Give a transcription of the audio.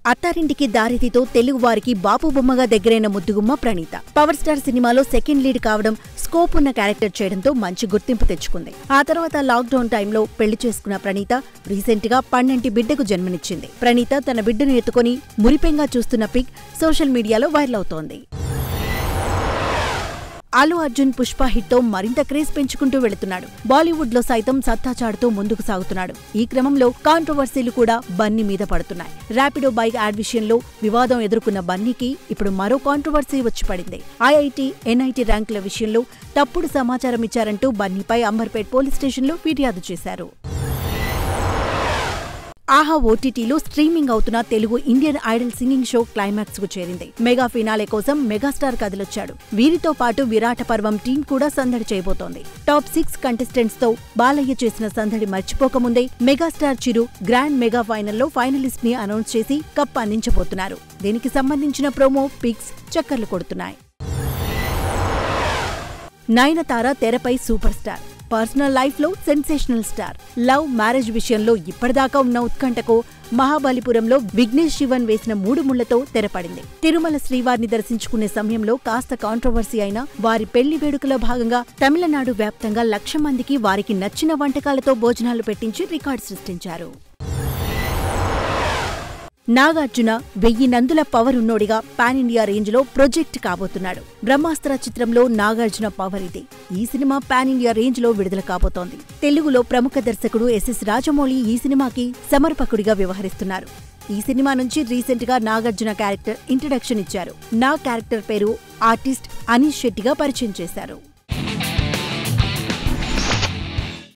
అత్తారింటికి దారితీతో తెలుగు వారికి బాపు బొమ్మగా దగ్గరైన ముద్దుగుమ్మ ప్రణీత పవర్ స్టార్ సినిమాలో సెకండ్ లీడ్ కావడం స్కోప్ ఉన్న క్యారెక్టర్ చేయడంతో మంచి గుర్తింపు తెచ్చుకుంది ఆ తర్వాత లాక్డౌన్ టైంలో పెళ్లి చేసుకున్న ప్రణీత రీసెంట్ గా పన్నెంటి బిడ్డకు జన్మనిచ్చింది ప్రణీత తన బిడ్డను ఎత్తుకొని మురిపెంగా చూస్తున్న పిక్ సోషల్ మీడియాలో వైరల్ అవుతోంది అల్లు అర్జున్ పుష్ప హిట్ తో మరింత క్రేజ్ పెంచుకుంటూ వెళుతున్నాడు బాలీవుడ్ లో సైతం సత్తా చాటుతూ ముందుకు సాగుతున్నాడు ఈ క్రమంలో కాంట్రవర్సీలు కూడా బన్నీ మీద పడుతున్నాయి ర్యాపిడో బైక్ యాడ్ విషయంలో వివాదం ఎదుర్కొన్న బన్నీకి ఇప్పుడు మరో కాంట్రవర్సీ వచ్చి పడింది ఐఐటి ఎన్ఐటి ర్యాంకుల విషయంలో తప్పుడు సమాచారం ఇచ్చారంటూ బన్నీపై అంబర్పేట్ పోలీస్ స్టేషన్లో ఫిర్యాదు చేశారు ఆహా ఓటీటీలో స్ట్రీమింగ్ అవుతున్న Telugu Indian Idol singing show climax కు చేరింది మెగా ఫినాలే కోసం మెగాస్టార్ కదిలొచ్చాడు వీరితో పాటు విరాట పర్వం టీం కూడా సందడి చేయబోతోంది టాప్ సిక్స్ కంటెస్టెంట్స్ తో బాలయ్య చేసిన సందడి మర్చిపోకముందే మెగాస్టార్ చిరు గ్రాండ్ మెగా ఫైనల్లో ఫైనలిస్ట్ ని అనౌన్స్ చేసి కప్ అందించబోతున్నారు దీనికి సంబంధించిన ప్రోమో పిక్స్ చక్కర్లు కొడుతున్నాయి నయనతార తెరపై సూపర్ స్టార్ పర్సనల్ లైఫ్ లో సెన్సేషనల్ స్టార్ లవ్ మ్యారేజ్ విషయంలో ఇప్పటిదాకా ఉన్న ఉత్కంఠకు మహాబలిపురంలో విఘ్నేష్ శివన్ వేసిన మూడు ముళ్లతో తెరపడింది తిరుమల శ్రీవారిని దర్శించుకునే సమయంలో కాస్త కాంట్రవర్సీ అయిన వారి పెళ్లి వేడుకలో భాగంగా తమిళనాడు వ్యాప్తంగా లక్ష మందికి వారికి నచ్చిన వంటకాలతో భోజనాలు పెట్టించి రికార్డు సృష్టించారు నాగార్జున వెయ్యి నందుల పవర్ ఉన్నోడిగా పాన్ ఇండియా రేంజ్ లో ప్రొజెక్ట్ కాబోతున్నాడు బ్రహ్మాస్త్ర చిత్రంలో నాగార్జున పవర్ ఇది ఈ సినిమా పాన్ ఇండియా రేంజ్ లో విడుదల కాబోతోంది తెలుగులో ప్రముఖ దర్శకుడు ఎస్ఎస్ రాజమౌళి ఈ సినిమాకి సమర్పకుడిగా వ్యవహరిస్తున్నారు ఈ సినిమా నుంచి రీసెంట్ గా నాగార్జున క్యారెక్టర్ ఇంట్రడక్షన్ ఇచ్చారు నా క్యారెక్టర్ పేరు ఆర్టిస్ట్ అనీష్ శెట్టిగా పరిచయం చేశారు